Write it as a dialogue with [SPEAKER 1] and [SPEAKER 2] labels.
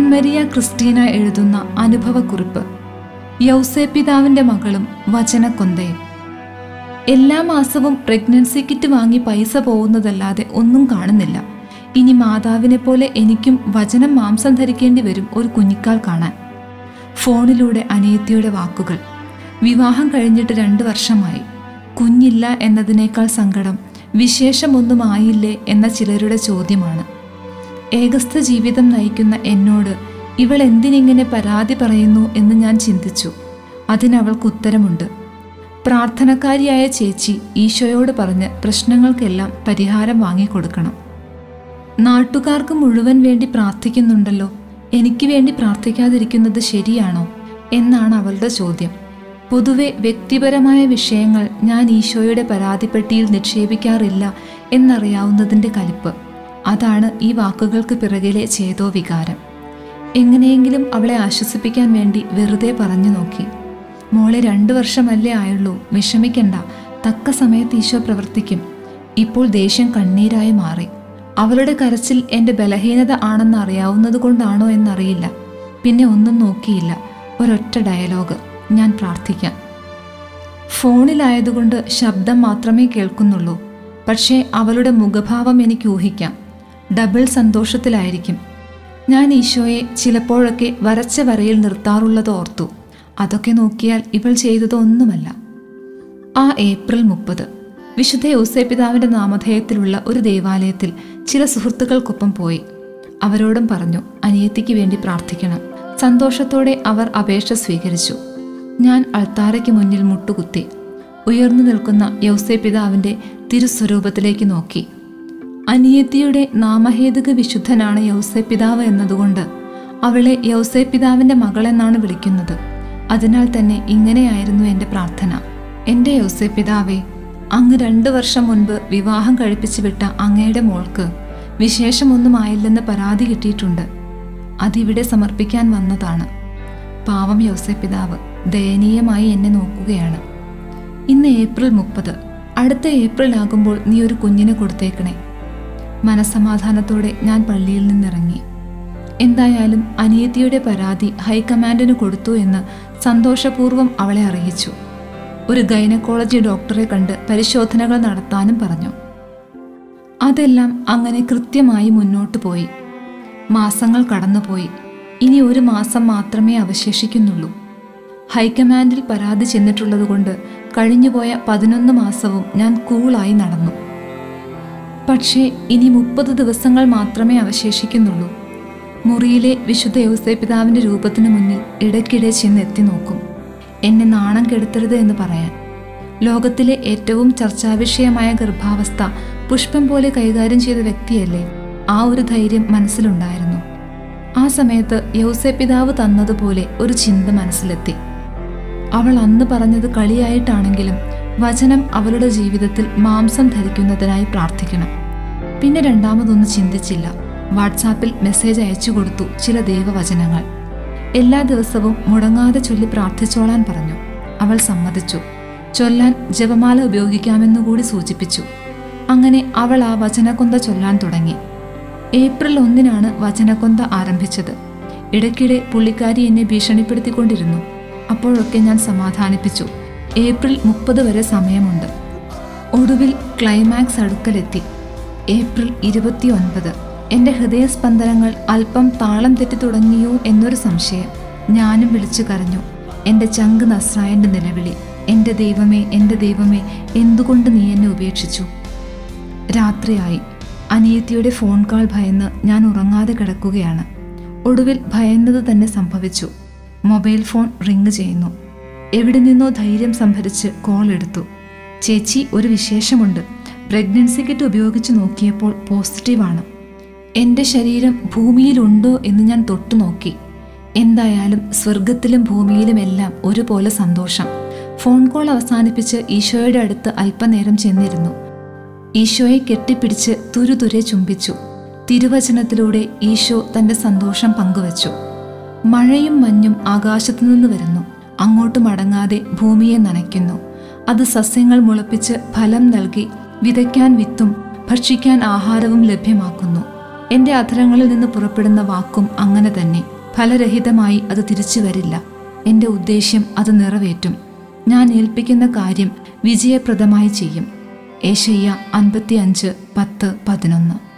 [SPEAKER 1] Ann Maria Christina എഴുതുന്ന അനുഭവക്കുറിപ്പ് യൗസേപ്പിതാവിന്റെ മകളും വചനക്കൊന്തയും എല്ലാ മാസവും പ്രഗ്നൻസി കിറ്റ് വാങ്ങി പൈസ പോകുന്നതല്ലാതെ ഒന്നും കാണുന്നില്ല ഇനി മാതാവിനെ പോലെ എനിക്കും വചനം മാംസം ധരിക്കേണ്ടി വരും ഒരു കുഞ്ഞിക്കാൽ കാണാൻ ഫോണിലൂടെ അനിയത്തിയുടെ വാക്കുകൾ വിവാഹം കഴിഞ്ഞിട്ട് രണ്ട് വർഷമായി കുഞ്ഞില്ല എന്നതിനേക്കാൾ സങ്കടം വിശേഷമൊന്നും ആയില്ലേ എന്ന ചിലരുടെ ചോദ്യമാണ് ഏകസ്ഥ ജീവിതം നയിക്കുന്ന എന്നോട് ഇവൾ എന്തിനിങ്ങനെ പരാതി പറയുന്നു എന്ന് ഞാൻ ചിന്തിച്ചു അതിനവൾക്ക് ഉത്തരമുണ്ട് പ്രാർത്ഥനക്കാരിയായ ചേച്ചി ഈശോയോട് പറഞ്ഞ് പ്രശ്നങ്ങൾക്കെല്ലാം പരിഹാരം വാങ്ങിക്കൊടുക്കണം നാട്ടുകാർക്ക് മുഴുവൻ വേണ്ടി പ്രാർത്ഥിക്കുന്നുണ്ടല്ലോ എനിക്ക് വേണ്ടി പ്രാർത്ഥിക്കാതിരിക്കുന്നത് ശരിയാണോ എന്നാണ് അവളുടെ ചോദ്യം പൊതുവെ വ്യക്തിപരമായ വിഷയങ്ങൾ ഞാൻ ഈശോയുടെ പരാതിപ്പെട്ടിയിൽ നിക്ഷേപിക്കാറില്ല എന്നറിയാവുന്നതിൻ്റെ കലിപ്പ് അതാണ് ഈ വാക്കുകൾക്ക് പിറകിലെ ചേതോ വികാരം എങ്ങനെയെങ്കിലും അവളെ ആശ്വസിപ്പിക്കാൻ വേണ്ടി വെറുതെ പറഞ്ഞു നോക്കി മോളെ രണ്ടു വർഷമല്ലേ ആയുള്ളൂ വിഷമിക്കണ്ട തക്ക സമയത്ത് ഈശോ പ്രവർത്തിക്കും ഇപ്പോൾ ദേഷ്യം കണ്ണീരായി മാറി അവളുടെ കരച്ചിൽ എൻ്റെ ബലഹീനത ആണെന്ന് അറിയാവുന്നത് കൊണ്ടാണോ എന്നറിയില്ല പിന്നെ ഒന്നും നോക്കിയില്ല ഒരൊറ്റ ഡയലോഗ് ഞാൻ പ്രാർത്ഥിക്കാം ഫോണിലായതുകൊണ്ട് ശബ്ദം മാത്രമേ കേൾക്കുന്നുള്ളൂ പക്ഷേ അവളുടെ മുഖഭാവം എനിക്ക് ഊഹിക്കാം ഡബിൾ സന്തോഷത്തിലായിരിക്കും ഞാൻ ഈശോയെ ചിലപ്പോഴൊക്കെ വരച്ച വരയിൽ നിർത്താറുള്ളത് ഓർത്തു അതൊക്കെ നോക്കിയാൽ ഇവൾ ചെയ്തതൊന്നുമല്ല ആ ഏപ്രിൽ മുപ്പത് വിശുദ്ധ ഔസേപിതാവിന്റെ നാമധേയത്തിലുള്ള ഒരു ദേവാലയത്തിൽ ചില സുഹൃത്തുക്കൾക്കൊപ്പം പോയി അവരോടും പറഞ്ഞു അനിയത്തിക്ക് വേണ്ടി പ്രാർത്ഥിക്കണം സന്തോഷത്തോടെ അവർ അപേക്ഷ സ്വീകരിച്ചു ഞാൻ അൾത്താരയ്ക്ക് മുന്നിൽ മുട്ടുകുത്തി ഉയർന്നു നിൽക്കുന്ന യൗസേപിതാവിന്റെ തിരുസ്വരൂപത്തിലേക്ക് നോക്കി അനിയത്തിയുടെ നാമഹേതുക വിശുദ്ധനാണ് യൗസേപിതാവ് എന്നതുകൊണ്ട് അവളെ യൗസേപിതാവിന്റെ മകളെന്നാണ് വിളിക്കുന്നത് അതിനാൽ തന്നെ ഇങ്ങനെയായിരുന്നു എൻ്റെ പ്രാർത്ഥന എൻ്റെ യൗസേപിതാവേ അങ്ങ് രണ്ടു വർഷം മുൻപ് വിവാഹം കഴിപ്പിച്ചു വിട്ട അങ്ങയുടെ മോൾക്ക് വിശേഷമൊന്നും ആയില്ലെന്ന് പരാതി കിട്ടിയിട്ടുണ്ട് അതിവിടെ സമർപ്പിക്കാൻ വന്നതാണ് പാവം യൗസേപിതാവ് ദയനീയമായി എന്നെ നോക്കുകയാണ് ഇന്ന് ഏപ്രിൽ മുപ്പത് അടുത്ത ഏപ്രിൽ ആകുമ്പോൾ നീ ഒരു കുഞ്ഞിനെ കൊടുത്തേക്കണേ മനസമാധാനത്തോടെ ഞാൻ പള്ളിയിൽ നിന്നിറങ്ങി എന്തായാലും അനിയത്തിയുടെ പരാതി ഹൈക്കമാൻഡിന് കൊടുത്തു എന്ന് സന്തോഷപൂർവ്വം അവളെ അറിയിച്ചു ഒരു ഗൈനക്കോളജി ഡോക്ടറെ കണ്ട് പരിശോധനകൾ നടത്താനും പറഞ്ഞു അതെല്ലാം അങ്ങനെ കൃത്യമായി മുന്നോട്ട് പോയി മാസങ്ങൾ കടന്നുപോയി ഇനി ഒരു മാസം മാത്രമേ അവശേഷിക്കുന്നുള്ളൂ ഹൈക്കമാൻഡിൽ പരാതി ചെന്നിട്ടുള്ളതുകൊണ്ട് കഴിഞ്ഞുപോയ പതിനൊന്ന് മാസവും ഞാൻ കൂളായി നടന്നു പക്ഷേ ഇനി മുപ്പത് ദിവസങ്ങൾ മാത്രമേ അവശേഷിക്കുന്നുള്ളൂ മുറിയിലെ വിശുദ്ധ യൗസേപിതാവിന്റെ രൂപത്തിനു മുന്നിൽ ഇടയ്ക്കിടെ ചെന്ന് എത്തി നോക്കും എന്നെ നാണം കെടുത്തരുത് എന്ന് പറയാൻ ലോകത്തിലെ ഏറ്റവും ചർച്ചാവിഷയമായ ഗർഭാവസ്ഥ പുഷ്പം പോലെ കൈകാര്യം ചെയ്ത വ്യക്തിയല്ലേ ആ ഒരു ധൈര്യം മനസ്സിലുണ്ടായിരുന്നു ആ സമയത്ത് യൗസേപിതാവ് തന്നതുപോലെ ഒരു ചിന്ത മനസ്സിലെത്തി അവൾ അന്ന് പറഞ്ഞത് കളിയായിട്ടാണെങ്കിലും വചനം അവളുടെ ജീവിതത്തിൽ മാംസം ധരിക്കുന്നതിനായി പ്രാർത്ഥിക്കണം പിന്നെ രണ്ടാമതൊന്നും ചിന്തിച്ചില്ല വാട്സാപ്പിൽ മെസ്സേജ് അയച്ചു കൊടുത്തു ചില ദൈവവചനങ്ങൾ എല്ലാ ദിവസവും മുടങ്ങാതെ ചൊല്ലി പ്രാർത്ഥിച്ചോളാൻ പറഞ്ഞു അവൾ സമ്മതിച്ചു ചൊല്ലാൻ ജപമാല ഉപയോഗിക്കാമെന്നു കൂടി സൂചിപ്പിച്ചു അങ്ങനെ അവൾ ആ വചനക്കൊന്ത ചൊല്ലാൻ തുടങ്ങി ഏപ്രിൽ ഒന്നിനാണ് വചനക്കൊന്ത ആരംഭിച്ചത് ഇടയ്ക്കിടെ പുള്ളിക്കാരി എന്നെ ഭീഷണിപ്പെടുത്തിക്കൊണ്ടിരുന്നു അപ്പോഴൊക്കെ ഞാൻ സമാധാനിപ്പിച്ചു ഏപ്രിൽ മുപ്പത് വരെ സമയമുണ്ട് ഒടുവിൽ ക്ലൈമാക്സ് അടുക്കലെത്തി ഏപ്രിൽ ഇരുപത്തി ഒൻപത് എൻ്റെ ഹൃദയസ്പന്ദനങ്ങൾ അല്പം താളം തെറ്റി തുടങ്ങിയോ എന്നൊരു സംശയം ഞാനും വിളിച്ചു കരഞ്ഞു എൻ്റെ ചങ്ക് നസ്രായൻ്റെ നിലവിളി എൻ്റെ ദൈവമേ എൻ്റെ ദൈവമേ എന്തുകൊണ്ട് നീ എന്നെ ഉപേക്ഷിച്ചു രാത്രിയായി അനിയത്തിയുടെ ഫോൺ കാൾ ഭയന്ന് ഞാൻ ഉറങ്ങാതെ കിടക്കുകയാണ് ഒടുവിൽ ഭയന്നത് തന്നെ സംഭവിച്ചു മൊബൈൽ ഫോൺ റിങ് ചെയ്യുന്നു എവിടെ നിന്നോ ധൈര്യം സംഭരിച്ച് കോൾ എടുത്തു ചേച്ചി ഒരു വിശേഷമുണ്ട് പ്രഗ്നൻസി കിറ്റ് ഉപയോഗിച്ച് നോക്കിയപ്പോൾ പോസിറ്റീവാണ് എൻ്റെ ശരീരം ഭൂമിയിലുണ്ടോ എന്ന് ഞാൻ തൊട്ടു നോക്കി എന്തായാലും സ്വർഗത്തിലും ഭൂമിയിലും എല്ലാം ഒരുപോലെ സന്തോഷം ഫോൺ കോൾ അവസാനിപ്പിച്ച് ഈശോയുടെ അടുത്ത് അല്പനേരം ചെന്നിരുന്നു ഈശോയെ കെട്ടിപ്പിടിച്ച് തുരുതുരെ ചുംബിച്ചു തിരുവചനത്തിലൂടെ ഈശോ തന്റെ സന്തോഷം പങ്കുവച്ചു മഴയും മഞ്ഞും ആകാശത്തു നിന്ന് വരുന്നു അങ്ങോട്ട് മടങ്ങാതെ ഭൂമിയെ നനയ്ക്കുന്നു അത് സസ്യങ്ങൾ മുളപ്പിച്ച് ഫലം നൽകി വിതയ്ക്കാൻ വിത്തും ഭക്ഷിക്കാൻ ആഹാരവും ലഭ്യമാക്കുന്നു എൻ്റെ അധരങ്ങളിൽ നിന്ന് പുറപ്പെടുന്ന വാക്കും അങ്ങനെ തന്നെ ഫലരഹിതമായി അത് തിരിച്ചു വരില്ല എൻ്റെ ഉദ്ദേശ്യം അത് നിറവേറ്റും ഞാൻ ഏൽപ്പിക്കുന്ന കാര്യം വിജയപ്രദമായി ചെയ്യും ഏഷ്യ അൻപത്തി അഞ്ച് പത്ത് പതിനൊന്ന്